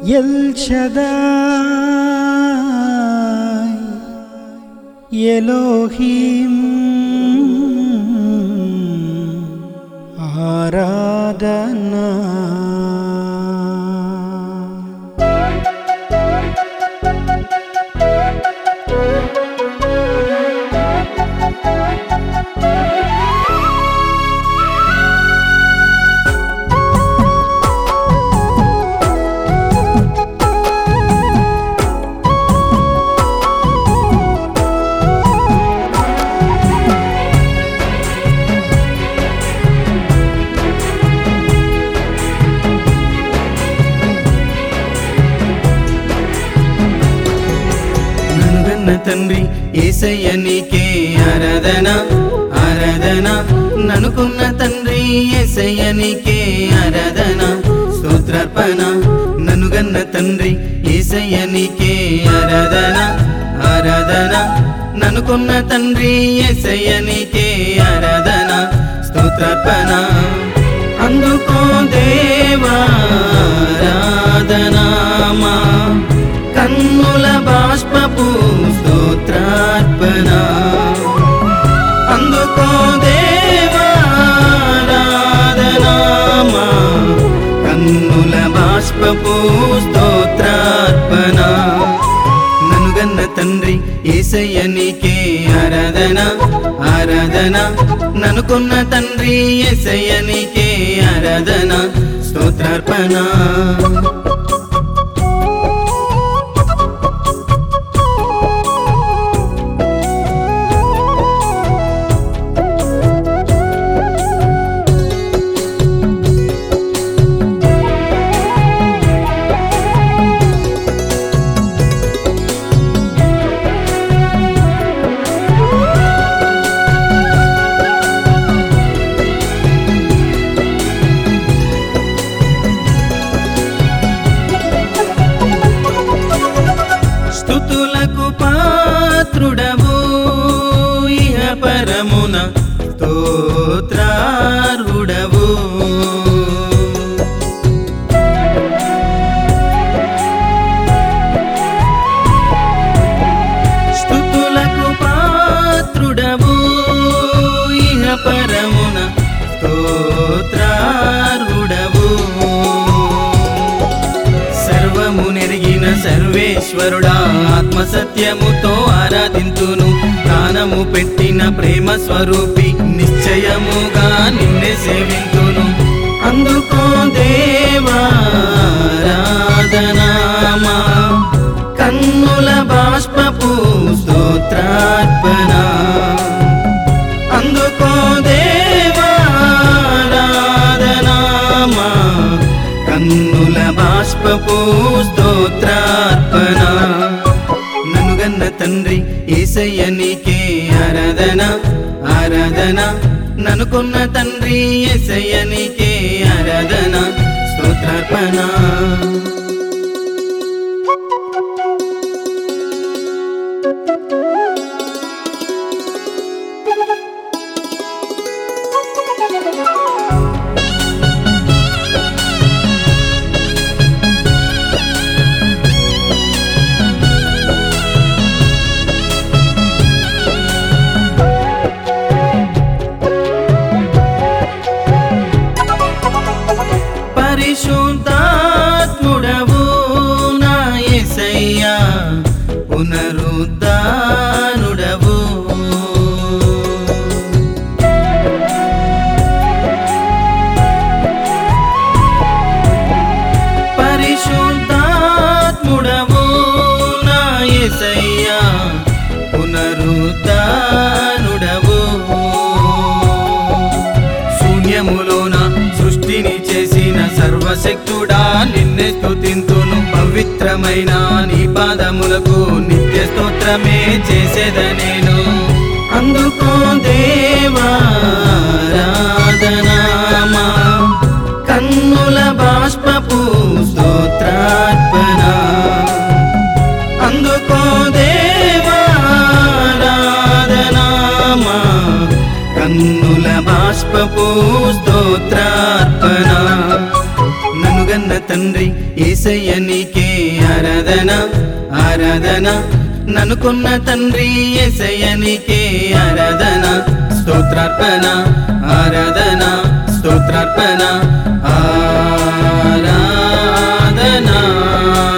L షదాయ్ Elohim ఆరాధనా నన్నుగన్న తండ్రి ఏసయ్య నీకే ఆరాధన ఆరాధన ననుకున్న తండ్రి ఏసయ్య నీకే ఆరాధన స్తోత్రార్పణ నన్నుగన్న తండ్రి ఏసయ్య నీకే ఆరాధన ఆరాధన ననుకున్న తండ్రి ఏసయ్య నీకే ఆరాధన స్తోత్రార్పణ అందుకో దేవారాధనామా కన్నుల బాష్పపు స్తోత్రార్పణ అందుకో దేవారాధనామా కన్నుల బాష్పపు స్తోత్రార్పణ ననుగన్న తండ్రి ఏసయ్య నీకే ఆరాధన ఆరాధన ననుకున్న తండ్రి ఏసయ్య నీకే ఆరాధన స్తోత్రార్పణ స్థుతులకు పాత్రుడవు ఇహ పరమున స్తోత్రారుడవు స్థుతులకు పాత్రుడవు ఇహ పరమున స్తోత్రారుడవు సర్వము నెరిగిన సర్వేశ్వరుడా ఆత్మ సత్యముతో ఆరాధింతును ప్రాణము పెట్టిన ప్రేమ స్వరూపి నిశ్చయముగా నిన్నే సేవింతును అందుకో దేవారాధనామా కన్నుల బాష్పపు స్తోత్రార్పణ అందుకో దేవారాధనామా కన్నుల బాష్పపు స్తోత్రార్పణ ననుగన్న తండ్రి ఏసయ్య నీకే ఆరాధన ఆరాధన ననుకున్న తండ్రి ఏసయ్య నీకే ఆరాధన స్తోత్రార్పణ పరిశుద్ధాత్ముడవు నా యేసయ్యా పునరుద్ధానుడవు పరిశుద్ధాత్ముడవు నా యేసయ్యా పునరుద్ధానుడవు శూన్యములోన సృష్టిని చేసిన సర్వశక్తుడా నిన్నే స్తుతింతును పవిత్రమైన నీ పాదములకు నిత్య స్తోత్రమే చేసేద నేను అందుకో దేవారాధనామా కన్నుల బాష్పపు స్తోత్రార్పణ అందుకో దేవారాధనామా కన్నుల బాష్పపు స్తోత్రార్పణ ననుగ కన్న తండ్రి ఏసయ్య నీకే ఆరాధన ఆరాధన నన్ను కొన్న తండ్రి ఏసయ్య నీకే ఆరాధన స్తోత్రార్పణ ఆరాధన స్తోత్రార్పణ ఆరాధన